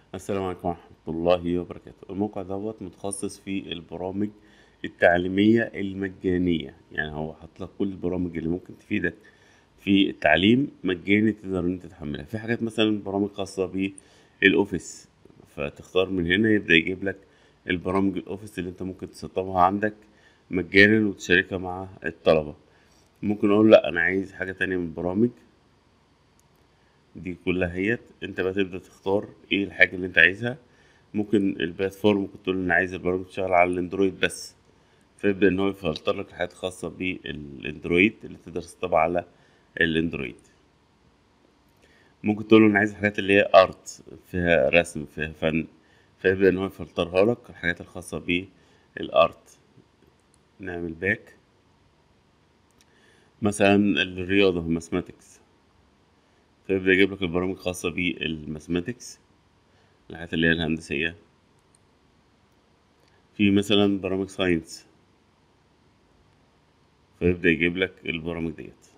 السلام عليكم ورحمة الله وبركاته الموقع دوت متخصص في البرامج التعليمية المجانية يعني هو حاط لك كل البرامج اللي ممكن تفيدك في التعليم مجاني تقدر ان انت تحملها في حاجات مثلا برامج خاصة بالاوفيس فتختار من هنا يبدأ يجيب لك البرامج الاوفيس اللي انت ممكن تسطبها عندك مجانا وتشاركها مع الطلبة ممكن اقول لا انا عايز حاجة تانية من البرامج دي كلها هيت انت بقى تبدأ تختار ايه الحاجة اللي انت عايزها ممكن البلاتفورم ممكن تقول انا عايز البرامج تشتغل على الاندرويد بس فيبدأ ان هو يفلتر لك الحاجات الخاصة بالاندرويد اللي تقدر تسطبها على الاندرويد ممكن تقول له انا عايز الحاجات اللي هي ارت فيها رسم فيها فن فيبدأ ان هو يفلترها لك الحاجات الخاصة بالارت نعمل باك مثلا الرياضة ماثماتكس فيبدأ يجيب لك البرامج الخاصة بالماثماتكس الحاجات اللي هي الهندسية في مثلا برامج ساينس فيبدأ يجيب لك البرامج ديت